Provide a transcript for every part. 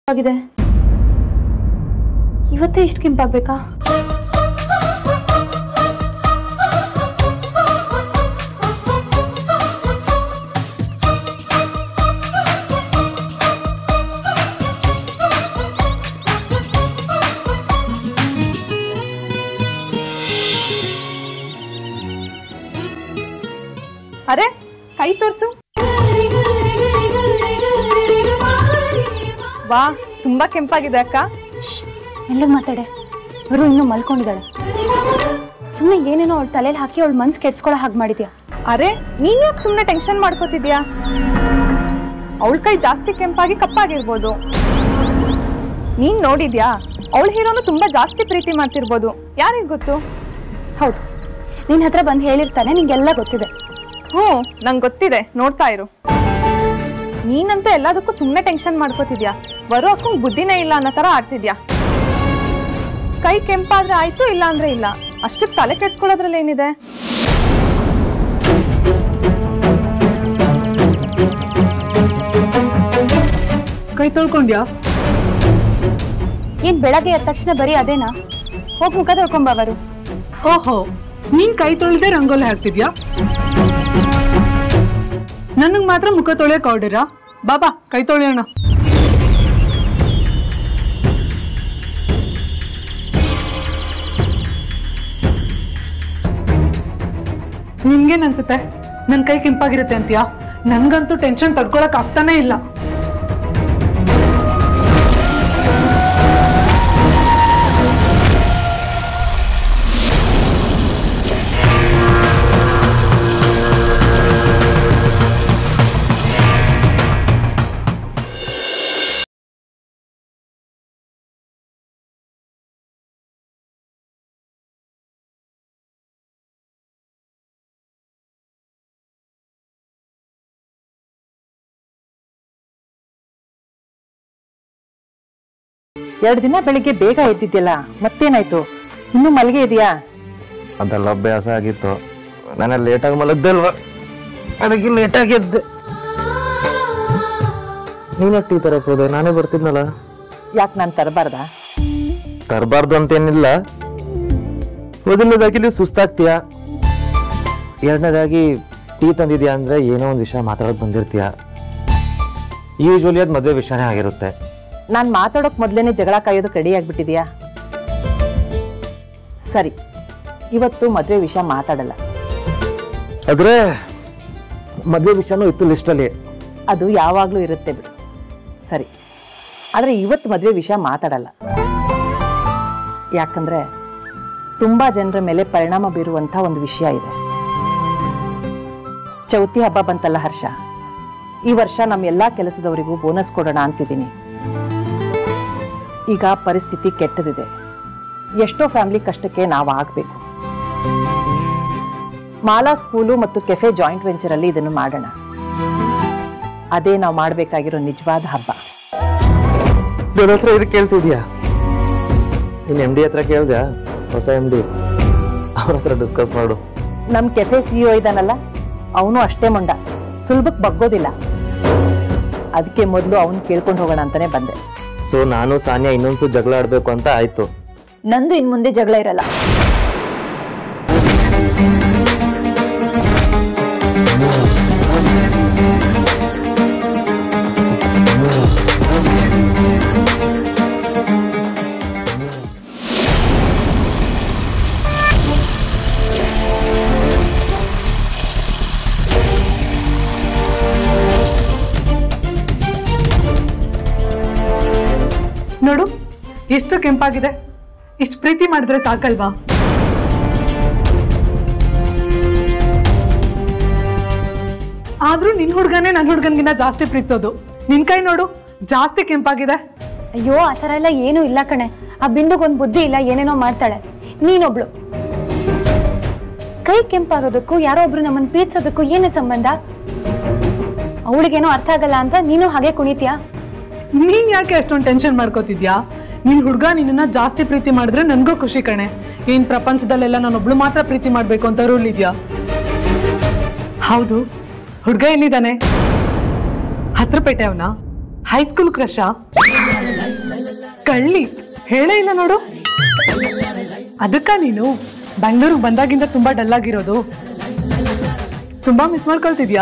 ಆಗಿದೆ ಇವತ್ತೇ ಇಷ್ಟು ಕೆಂಪಾಗ್ಬೇಕಾ ಅರೆ ಕೈ ತೋರ್ಸು ವಾ ತುಂಬಾ ಕೆಂಪಾಗಿದೆ ಅಕ್ಕ ಎಲ್ಲೂ ಮಾತಾಡೆ ಅವರು ಇನ್ನೂ ಮಲ್ಕೊಂಡಿದ್ದಾಳೆ ಸುಮ್ಮನೆ ಏನೇನೋ ಅವಳ ತಲೆಯಲ್ಲಿ ಹಾಕಿ ಅವಳ ಮನ್ಸು ಕೆಡ್ಸ್ಕೊಳ್ಳೋ ಹಾಗೆ ಮಾಡಿದ್ಯಾ ಅರೆ ನೀನ್ ಯಾಕೆ ಸುಮ್ಮನೆ ಟೆನ್ಷನ್ ಮಾಡ್ಕೋತಿದ್ಯಾ ಅವಳ ಕೈ ಜಾಸ್ತಿ ಕೆಂಪಾಗಿ ಕಪ್ಪಾಗಿರ್ಬೋದು ನೀನ್ ನೋಡಿದ್ಯಾ ಅವಳ ಹೀರೋನು ತುಂಬಾ ಜಾಸ್ತಿ ಪ್ರೀತಿ ಮಾಡ್ತಿರ್ಬೋದು ಯಾರಿಗ್ ಗೊತ್ತು ಹೌದು ನಿನ್ನ ಹತ್ರ ಬಂದು ಹೇಳಿರ್ತಾನೆ ನಿಂಗೆಲ್ಲ ಗೊತ್ತಿದೆ ಹ್ಞೂ ನಂಗೆ ಗೊತ್ತಿದೆ ನೋಡ್ತಾ ಇರು ನೀನಂತೂ ಎಲ್ಲದಕ್ಕೂ ಸುಮ್ಮನೆ ಟೆನ್ಷನ್ ಮಾಡ್ಕೋತಿದ್ಯಾ ಬರೋ ಅಕ್ಕಂಗ್ ಬುದ್ಧಿನೇ ಇಲ್ಲ ಅನ್ನೋ ಥರ ಆಡ್ತಿದ್ಯಾ ಕೈ ಕೆಂಪಾದ್ರೆ ಆಯ್ತು ಇಲ್ಲ ಅಂದ್ರೆ ಇಲ್ಲ ಅಷ್ಟಕ್ಕೆ ತಲೆ ಕೆಡ್ಸ್ಕೊಳ್ಳೋದ್ರಲ್ಲಿ ಏನಿದೆ ಕೈ ತೊಳ್ಕೊಂಡ್ಯಾ ಏನ್ ಬೆಳಗ್ಗೆ ಎದ್ದ ತಕ್ಷಣ ಬರೀ ಅದೇನಾ ಹೋಗಿ ಮುಖ ತೊಳ್ಕೊಂಬವರು ಓಹೋ ನೀನ್ ಕೈ ತೊಳ್ದೆ ರಂಗೋಲಿ ಹಾಕ್ತಿದ್ಯಾ ನನಗ್ ಮಾತ್ರ ಮುಖ ತೊಳೆಯಕ್ ಆರ್ಡರಾ ಬಾಬಾ ಕೈ ತೊಳೆಯೋಣ ನಿನ್ಗೇನ್ ಅನ್ಸುತ್ತೆ ನನ್ ಕೈ ಕೆಂಪಾಗಿರುತ್ತೆ ಅಂತ್ಯಾ ನನ್ಗಂತೂ ಟೆನ್ಷನ್ ತಡ್ಕೊಳಕ್ ಆಗ್ತಾನೆ ಇಲ್ಲ ಎರಡು ದಿನ ಬೆಳಿಗ್ಗೆ ಬೇಗ ಎದ್ದಿದ್ಯಲ್ಲ ಮತ್ತೇನಾಯ್ತು ಇನ್ನೂ ಮಲ್ಗೆ ಇದೆಯಾ ಅದೆಲ್ಲ ಅಭ್ಯಾಸ ಆಗಿತ್ತು ನಾನು ಲೇಟಾಗಿ ಮಲಗ್ದಲ್ವ ಅದಕ್ಕೆ ಲೇಟಾಗಿ ಎದ್ದೆ ನೀನು ಟೀ ತರಕೋದೆ ನಾನೇ ಬರ್ತಿದ್ನಲ್ಲ ಯಾಕೆ ನಾನು ತರಬಾರ್ದ ತರಬಾರ್ದು ಅಂತೇನಿಲ್ಲ ಮೊದಲನೇದಾಗಿ ನೀವು ಸುಸ್ತಾಗ್ತೀಯ ಎರಡನೇದಾಗಿ ಟೀ ತಂದಿದ್ಯಾ ಅಂದ್ರೆ ಏನೋ ಒಂದು ವಿಷಯ ಮಾತಾಡೋಕೆ ಬಂದಿರ್ತೀಯ ಯೂಶ್ವಲಿ ಅದು ಮದುವೆ ವಿಷಯನೇ ಆಗಿರುತ್ತೆ ನಾನು ಮಾತಾಡೋಕ್ ಮೊದಲೇನೆ ಜಗಳ ಕಾಯೋದಕ್ಕೆ ರೆಡಿ ಆಗ್ಬಿಟ್ಟಿದ್ಯಾ ಸರಿ ಇವತ್ತು ಮದುವೆ ವಿಷಯ ಮಾತಾಡಲ್ಲ ಆದ್ರೆ ಮದುವೆ ವಿಷಯನೂ ಇತ್ತು ಲಿಸ್ಟಲ್ಲಿ ಅದು ಯಾವಾಗಲೂ ಇರುತ್ತೆ ಬಿಡು ಸರಿ ಆದರೆ ಇವತ್ತು ಮದುವೆ ವಿಷಯ ಮಾತಾಡಲ್ಲ ಯಾಕಂದ್ರೆ ತುಂಬ ಜನರ ಮೇಲೆ ಪರಿಣಾಮ ಬೀರುವಂಥ ಒಂದು ವಿಷಯ ಇದೆ ಚೌತಿ ಹಬ್ಬ ಬಂತಲ್ಲ ಹರ್ಷ ಈ ವರ್ಷ ನಮ್ಮ ಎಲ್ಲ ಕೆಲಸದವರಿಗೂ ಬೋನಸ್ ಕೊಡೋಣ ಅಂತಿದ್ದೀನಿ ಈಗ ಪರಿಸ್ಥಿತಿ ಕೆಟ್ಟದಿದೆ ಎಷ್ಟೋ ಫ್ಯಾಮಿಲಿ ಕಷ್ಟಕ್ಕೆ ನಾವು ಆಗಬೇಕು ಮಾಲಾ ಸ್ಕೂಲು ಮತ್ತು ಕೆಫೆ ಜಾಯಿಂಟ್ ವೆಂಚರಲ್ಲಿ ಇದನ್ನು ಮಾಡೋಣ ಅದೇ ನಾವು ಮಾಡಬೇಕಾಗಿರೋ ನಿಜವಾದ ಹಬ್ಬ ನನ್ನ ಹತ್ರ ಇದು ಕೇಳ್ತಿದ್ಯಾ ನೀನು ಎಮ್ ಡಿ ಹತ್ರ ಕೇಳ್ದ್ಯಾ ಹೊಸ ಎಮ್ ಡಿ ಅವ್ರ ಹತ್ರ ಡಿಸ್ಕಸ್ ಮಾಡು ನಮ್ಮ ಕೆಫೆ ಸಿಇಒ ಇದಾನಲ್ಲ ಅವನು ಅಷ್ಟೇ ಮೊಂಡ ಸುಲಭಕ್ಕೆ ಬಗ್ಗೋದಿಲ್ಲ ಅದಕ್ಕೆ ಮೊದಲು ಅವನು ಕೇಳ್ಕೊಂಡು ಹೋಗೋಣ ಅಂತಾನೆ ಬಂದೆ ಸೊ ನಾನು ಸಾನ್ಯಾ ಇನ್ನೊಂದ್ಸು ಜಗಳ ಆಡ್ಬೇಕು ಅಂತ ಆಯ್ತು ನಂದು ಇನ್ ಮುಂದೆ ಜಗಳ ಇರಲ್ಲ ನೋಡು ಎಷ್ಟು ಕೆಂಪಾಗಿದೆ ಇಷ್ಟು ಪ್ರೀತಿ ಮಾಡಿದ್ರೆ ಸಾಕಲ್ವಾ ಆದ್ರೂ ನಿನ್ ಹುಡ್ಗನೇ ನನ್ನ ಹುಡ್ಗನ್ಗಿನ್ನ ಜಾಸ್ತಿ ಪ್ರೀತಿಸೋದು ನಿನ್ ಕೈ ನೋಡು ಜಾಸ್ತಿ ಕೆಂಪಾಗಿದೆ ಅಯ್ಯೋ ಆ ಥರ ಎಲ್ಲ ಏನೂ ಇಲ್ಲ ಕಣೆ ಆ ಬಿಂದುಗೊಂದು ಬುದ್ಧಿ ಇಲ್ಲ ಏನೇನೋ ಮಾಡ್ತಾಳೆ ನೀನೊಬ್ಳು ಕೈ ಕೆಂಪಾಗೋದಕ್ಕೂ ಯಾರೋ ಒಬ್ರು ನಮ್ಮನ್ನ ಪ್ರೀತಿಸೋದಕ್ಕೂ ಏನೇ ಸಂಬಂಧ ಅವಳಿಗೇನೋ ಅರ್ಥ ಆಗಲ್ಲ ಅಂತ ನೀನು ಹಾಗೆ ಕುಣಿತೀಯಾ ನೀನ್ ಯಾಕೆ ಅಷ್ಟೊಂದು ಟೆನ್ಷನ್ ಮಾಡ್ಕೋತಿದ್ಯಾ ನಿನ್ ಹುಡ್ಗ ನಿನ್ನ ಜಾಸ್ತಿ ಪ್ರೀತಿ ಮಾಡಿದ್ರೆ ನನ್ಗೂ ಖುಷಿ ಕಣೆ ಏನ್ ಪ್ರಪಂಚದಲ್ಲೆಲ್ಲ ನಾನೊಬ್ಳು ಮಾತ್ರ ಪ್ರೀತಿ ಮಾಡ್ಬೇಕು ಅಂತ ರೂಲ್ ಇದ್ಯಾ ಹೌದು ಹುಡ್ಗ ಎಲ್ಲಿದ್ದಾನೆ ಹಸ್ರಪೇಟೆ ಅವನ ಹೈಸ್ಕೂಲ್ ಕ್ರಶ ಕಳ್ಳಿ ಹೇಳೇ ಇಲ್ಲ ನೋಡು ಅದಕ್ಕ ನೀನು ಬೆಂಗಳೂರಿಗೆ ಬಂದಾಗಿಂದ ತುಂಬಾ ಡಲ್ ಆಗಿರೋದು ತುಂಬಾ ಮಿಸ್ ಮಾಡ್ಕೊಳ್ತಿದ್ಯಾ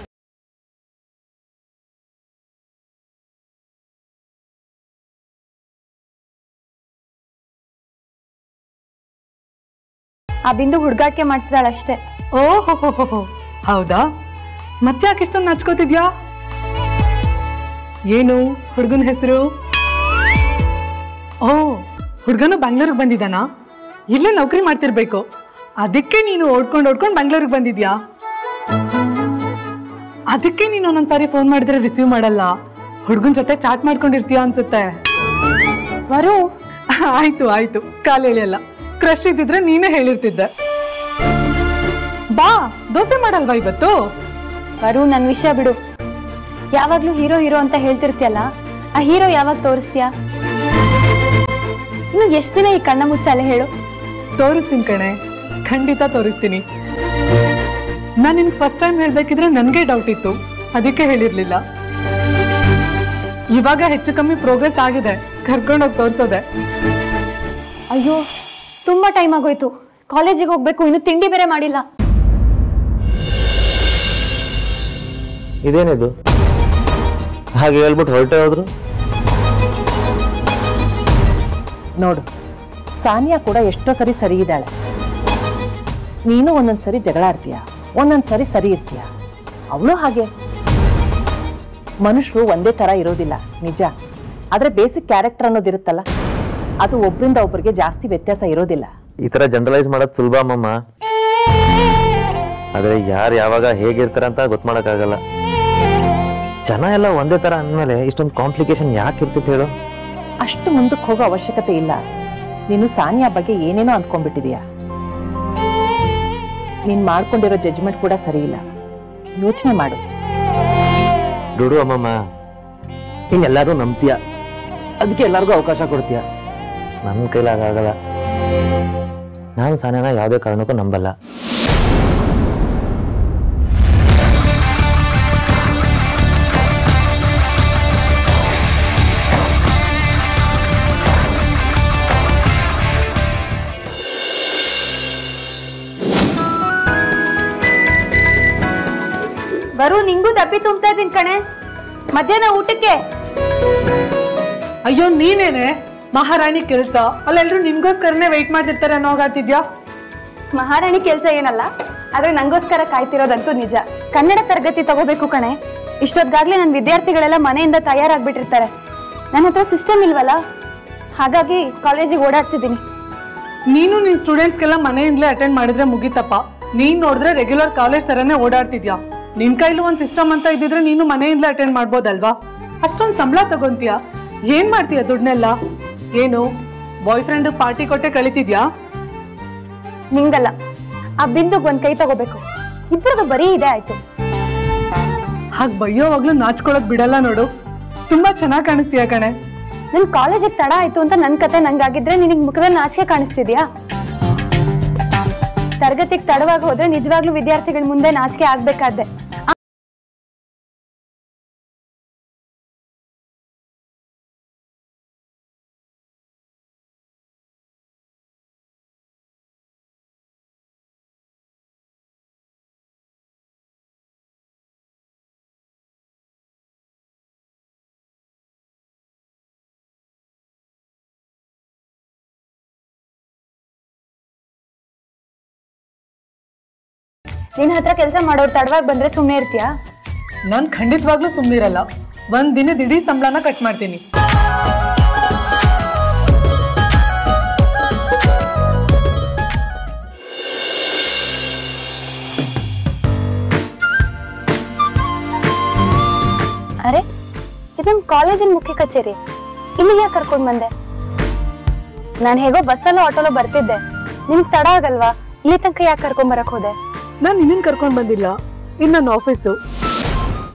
ಆ ಬಿಂದು ಹುಡುಗಾಟಿಕೆ ಮಾಡ್ತಿದ್ದಾಳೆ ಅಷ್ಟೇ ಓಹೋ ಹೌದಾ ಮತ್ತೆ ಯಾಕೆ ಇಷ್ಟೊಂದು ನಾಚ್ಕೋತಿದ್ಯಾ ಏನು ಹುಡುಗನ ಹೆಸರು ಓ ಹುಡುಗನು ಬೆಂಗಳೂರಿಗೆ ಬಂದಿದ್ದಾನಾ ಇಲ್ಲೇ ನೌಕರಿ ಮಾಡ್ತಿರ್ಬೇಕು ಅದಕ್ಕೆ ನೀನು ಓಡ್ಕೊಂಡು ಓಡ್ಕೊಂಡು ಬೆಂಗಳೂರಿಗೆ ಬಂದಿದ್ಯಾ ಅದಕ್ಕೆ ನೀನು ಒಂದೊಂದ್ಸಾರಿ ಫೋನ್ ಮಾಡಿದ್ರೆ ರಿಸೀವ್ ಮಾಡಲ್ಲ ಹುಡುಗನ ಜೊತೆ ಚಾಟ್ ಮಾಡ್ಕೊಂಡಿರ್ತೀಯ ಅನ್ಸುತ್ತೆ ವರು ಆಯ್ತು ಆಯ್ತು ಕಾಲು ಎಳೆಯಲ್ಲ ಕ್ರಶ್ ಇದ್ದಿದ್ರೆ ನೀನೇ ಹೇಳಿರ್ತಿದ್ದೆ ಬಾ ದೋಸೆ ಮಾಡಲ್ವಾ ಇವತ್ತು ವರು ನನ್ನ ವಿಷಯ ಬಿಡು ಯಾವಾಗ್ಲೂ ಹೀರೋ ಹೀರೋ ಅಂತ ಹೇಳ್ತಿರ್ತೀಯಲ್ಲ ಆ ಹೀರೋ ಯಾವಾಗ ತೋರಿಸ್ತೀಯ ಇನ್ನು ಎಷ್ಟು ದಿನ ಈ ಕಣ್ಣ ಮುಚ್ಚಾಲೆ ಹೇಳು ತೋರಿಸ್ತೀನಿ ಕಣೆ ಖಂಡಿತ ತೋರಿಸ್ತೀನಿ ನಾನು ನಿನ್ಗೆ ಫಸ್ಟ್ ಟೈಮ್ ಹೇಳ್ಬೇಕಿದ್ರೆ ನನಗೆ ಡೌಟ್ ಇತ್ತು ಅದಕ್ಕೆ ಹೇಳಿರ್ಲಿಲ್ಲ ಇವಾಗ ಹೆಚ್ಚು ಕಮ್ಮಿ ಪ್ರೋಗ್ರೆಸ್ ಆಗಿದೆ ಕರ್ಕೊಂಡೋಗಿ ತೋರಿಸೋದೆ ಅಯ್ಯೋ ತುಂಬಾ ಟೈಮ್ ಆಗೋಯ್ತು ಕಾಲೇಜಿಗೆ ಹೋಗ್ಬೇಕು ಇನ್ನು ತಿಂಡಿ ಬೇರೆ ಮಾಡಿಲ್ಲ ಇದೇನಿದು ಹಾಗೆ ಹೇಳ್ಬಿಟ್ಟು ಹೊರಟೆ ಹೋದ್ರು ನೋಡು ಸಾನಿಯಾ ಕೂಡ ಎಷ್ಟೋ ಸರಿ ಸರಿ ಇದ್ದಾಳೆ ನೀನು ಒಂದೊಂದ್ ಸರಿ ಜಗಳ ಆಡ್ತೀಯ ಒಂದೊಂದ್ ಸರಿ ಸರಿ ಇರ್ತೀಯ ಅವಳು ಹಾಗೆ ಮನುಷ್ಯರು ಒಂದೇ ತರ ಇರೋದಿಲ್ಲ ನಿಜ ಆದ್ರೆ ಬೇಸಿಕ್ ಕ್ಯಾರೆಕ್ಟರ್ ಅನ್ನೋದಿರುತ್ತಲ್ಲ ಅದು ಒಬ್ರಿಂದ ಒಬ್ರಿಗೆ ಜಾಸ್ತಿ ವ್ಯತ್ಯಾಸ ಇರೋದಿಲ್ಲ ಈ ತರ ಜನರಲೈಸ್ ಮಾಡೋದು ಸುಲಭ ಅಮ್ಮಮ್ಮ ಆದ್ರೆ ಯಾರು ಯಾವಾಗ ಹೇಗಿರ್ತಾರೆ ಅಂತ ಗೊತ್ತು ಮಾಡೋಕ್ಕಾಗಲ್ಲ ಜನ ಎಲ್ಲ ಒಂದೇ ತರ ಅಂದಮೇಲೆ ಇಷ್ಟೊಂದು ಕಾಂಪ್ಲಿಕೇಶನ್ ಯಾಕೆ ಇರ್ತಿತ್ತು ಹೇಳು ಅಷ್ಟು ಮುಂದಕ್ಕೆ ಹೋಗೋ ಅವಶ್ಯಕತೆ ಇಲ್ಲ ನೀನು ಸಾನಿಯಾ ಬಗ್ಗೆ ಏನೇನೋ ಅಂದ್ಕೊಂಡ್ಬಿಟ್ಟಿದೀಯ ನೀನ್ ಮಾಡ್ಕೊಂಡಿರೋ ಜಜ್ಮೆಂಟ್ ಕೂಡ ಸರಿ ಇಲ್ಲ ಯೋಚನೆ ಮಾಡು ಡುಡು ಅಮ್ಮಮ್ಮ ನೀನ್ ಎಲ್ಲರೂ ನಂಬ್ತೀಯ ಅದಕ್ಕೆ ಎಲ್ಲರಿಗೂ ಅವಕಾಶ ಕೊಡ್ತೀಯ ನನ್ನ ಕೈಲಾಗಲ್ಲ ನಾನು ಸಾನೇನ ಯಾವುದೇ ಕಾರಣಕ್ಕೂ ನಂಬಲ್ಲ ವರು ನಿಂಗೂ ದಪ್ಪಿ ತುಂಬ್ತಾ ಇದೀನಿ ಕಣೆ ಮಧ್ಯಾಹ್ನ ಊಟಕ್ಕೆ ಅಯ್ಯೋ ನೀನೇನೆ ಮಹಾರಾಣಿ ಕೆಲ್ಸ ಅಲ್ಲೆಲ್ರೂ ನಿನ್ಗೋಸ್ಕರನೇ ವೆಯ್ಟ್ ಮಾಡ್ತಿರ್ತಾರೆ ಅನ್ನೋ ಹಾಗಾಡ್ತಿದ್ಯಾ ಮಹಾರಾಣಿ ಕೆಲಸ ಏನಲ್ಲ ಆದ್ರೆ ನಂಗೋಸ್ಕರ ಕಾಯ್ತಿರೋದಂತೂ ನಿಜ ಕನ್ನಡ ತರಗತಿ ತಗೋಬೇಕು ಕಣೆ ಇಷ್ಟೊತ್ತಾಗ್ಲೇ ನನ್ನ ವಿದ್ಯಾರ್ಥಿಗಳೆಲ್ಲ ಮನೆಯಿಂದ ತಯಾರಾಗ್ಬಿಟ್ಟಿರ್ತಾರೆ ನನ್ನ ಹತ್ರ ಸಿಸ್ಟಮ್ ಇಲ್ವಲ್ಲ ಹಾಗಾಗಿ ಕಾಲೇಜಿಗೆ ಓಡಾಡ್ತಿದ್ದೀನಿ ನೀನು ನಿನ್ ಸ್ಟೂಡೆಂಟ್ಸ್ಗೆಲ್ಲ ಮನೆಯಿಂದಲೇ ಅಟೆಂಡ್ ಮಾಡಿದ್ರೆ ಮುಗಿತಪ್ಪ ನೀನ್ ನೋಡಿದ್ರೆ ರೆಗ್ಯುಲರ್ ಕಾಲೇಜ್ ತರನೇ ಓಡಾಡ್ತಿದ್ಯಾ ನಿನ್ ಕೈಲೂ ಒಂದ್ ಸಿಸ್ಟಮ್ ಅಂತ ಇದ್ದಿದ್ರೆ ನೀನು ಮನೆಯಿಂದಲೇ ಅಟೆಂಡ್ ಮಾಡ್ಬೋದಲ್ವಾ ಅಷ್ಟೊಂದ್ ಸಂಬಳ ತಗೊಂತೀಯ ಏನ್ ಮಾಡ್ತೀಯ ದುಡ್ನೆಲ್ಲ ಏನು ಬಾಯ್ ಫ್ರೆಂಡ್ ಪಾರ್ಟಿ ಕೊಟ್ಟೆ ಕಳಿತಿದ್ಯಾ ನಿಂಗಲ್ಲ ಆ ಬಿಂದುಗ್ ಒಂದ್ ಕೈ ತಗೋಬೇಕು ಇಬ್ಬರದು ಬರೀ ಇದೆ ಆಯ್ತು ಹಾಗ್ ಬೈಯೋವಾಗ್ಲೂ ನಾಚ್ಕೊಳಕ್ ಬಿಡಲ್ಲ ನೋಡು ತುಂಬಾ ಚೆನ್ನಾಗ್ ಕಾಣಿಸ್ತೀಯ ಕಣೆ ನನ್ ಕಾಲೇಜಿಗೆ ತಡ ಆಯ್ತು ಅಂತ ನನ್ ಕತೆ ನಂಗಾಗಿದ್ರೆ ನಿನಗ್ ಮುಖದಲ್ಲಿ ನಾಚಿಕೆ ಕಾಣಿಸ್ತಿದ್ಯಾ ತರಗತಿಗೆ ತಡವಾಗಿ ಹೋದ್ರೆ ನಿಜವಾಗ್ಲೂ ವಿದ್ಯಾರ್ಥಿಗಳ ಮುಂದೆ ನಾಚಿಕೆ ಆಗ್ಬೇಕಾದ್ದೆ ನಿನ್ ಹತ್ರ ಕೆಲಸ ಮಾಡೋರು ತಡವಾಗಿ ಬಂದ್ರೆ ಸುಮ್ಮನೆ ಇರ್ತೀಯಾ ನಾನ್ ಖಂಡಿತವಾಗ್ಲೂ ಸುಮ್ಮನಿರಲ್ಲ ಒಂದ್ ದಿನದ ಇಡೀ ಸಂಬಳನ ಕಟ್ ಮಾಡ್ತೀನಿ ಅರೆ ಇದನ್ ಕಾಲೇಜಿನ ಮುಖ್ಯ ಕಚೇರಿ ಇಲ್ಲಿ ಯಾಕೆ ಕರ್ಕೊಂಡ್ ಬಂದೆ ನಾನು ಹೇಗೋ ಬಸ್ಸಲ್ಲೋ ಆಟೋಲೋ ಬರ್ತಿದ್ದೆ ನಿನ್ಗೆ ತಡ ಆಗಲ್ವಾ ಇಲ್ಲಿ ತನಕ ಯಾಕೆ ಕರ್ಕೊಂಡ್ ಬರಕ್ ಹೋದೆ ನಾನ್ ನಿನ್ನನ್ ಕರ್ಕೊಂಡ್ ಬಂದಿಲ್ಲ ಇನ್ ನನ್ನ ಆಫೀಸು